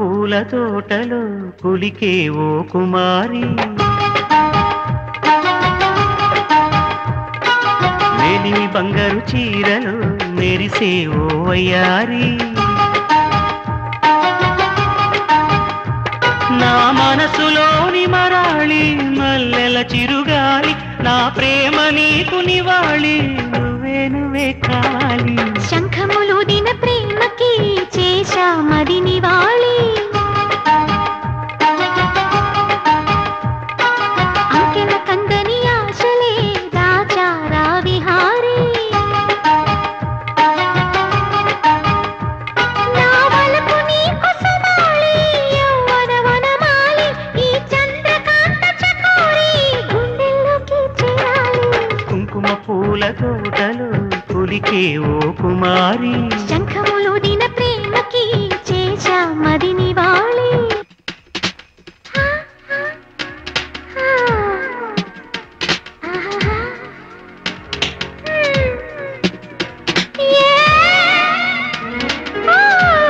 పూల తోటలో కులికే ఓ కుమారి వేలిమి బంగారు చీరలు మెరిసే ఓ వయ్యారి నా మనసులోని మరాళి మల్లెల చిరుగాలి నా ప్రేమ నీకు నివాళి నువ్వే నువ్వే కాలి శంఖములు దిన ప్రేమకి చేశా మది నివాళి అంకెల కందని ఆశలే దాచారా విహారీ నా వలపు నీకు సుమాలి, యవ్వన వనమాలి, ఈ చంద్రకాంత చకోరి గుండెల్లోకి చేరాలి. కుంకుమ పూల తోటలు కులికే ఓ కుమారి శంఖములు దిన ప్రేమకి చేశా మది నివాళి హా, హా, హా. ఆహాహా. హ్మ్. ఏ. ఆ.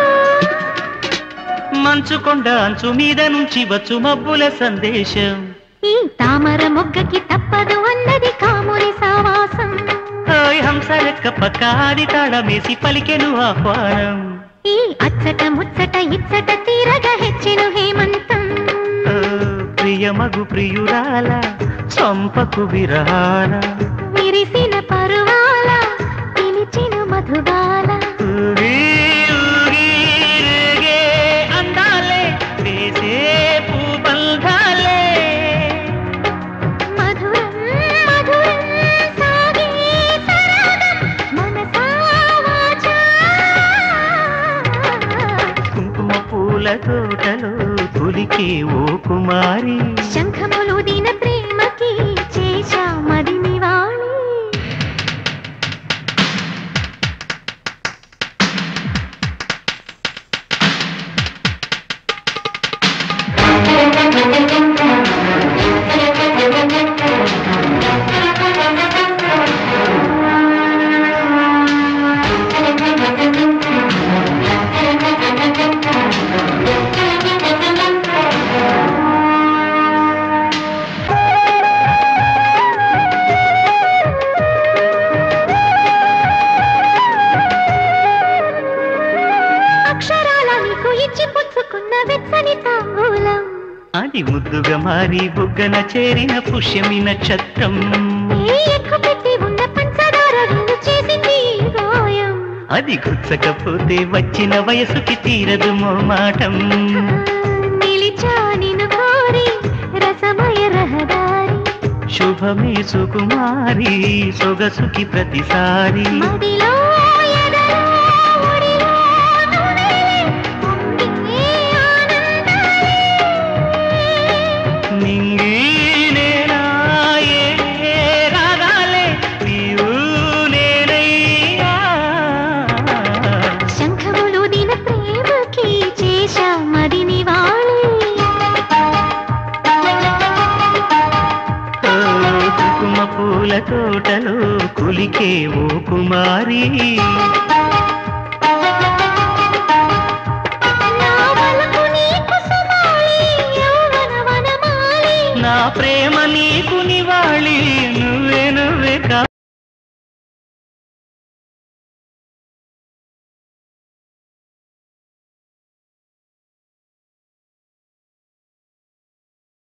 మంచు కొండ అంచు మీద నుంచి వచ్చు మబ్బుల సందేశం ఈ తామర మొగ్గకి తప్పదు అన్నది కాముని సావాసం ఓయ్ హంస రెక్క పక్కాది తాళమేసి పలికెను ఆహ్వానం ఈ అచ్చట ముచ్చట ఇచ్చట తీరగా హెచ్చెను హేమంతం ఓ, ప్రియమగు ప్రియురాల చంపకు విరహాల విరిసిన పరువాల పిలిచిన మధుబాల ఊగి ఊగి రేగే అందాలే వేసే పూబంధాలే మధురం మధురం సాగే సరాగం మనసా వాచా కుంకుమ పూల తోటలో కులికే ఓ కుమారి శంఖములు దిన ప్రేమకి చేశా మది నివాళి అక్షరాల నీకు ఇచ్చి పుచ్చుకున్న వెచ్చని తాంబూలం అది ముద్దుగా మారి బుగ్గన చేరిన పుష్యమి నక్షత్రం ఏ ఎక్కు పెట్టి ఉన్న పంచదార విందు చేసింది ఈ గాయం అది గుచ్చకపోతే వచ్చిన వయసుకి తీరదు మోమాటం నిలిచా నిన్ను కోరి రసమయ రహదారి శుభమే సుకుమారి సొగసుకి ప్రతిసారి మదిలో ఎదలో ఒడిలో నువ్వే పొంగే ఆనందాలే. నింగి నేనా ఏ రాగాలే నీవు నేనయ్యా శంఖములు దిన ప్రేమకి చేశా మది నివాళి ఓ కుంకుమ పూల తోటలో కులికే ఓ కుమారి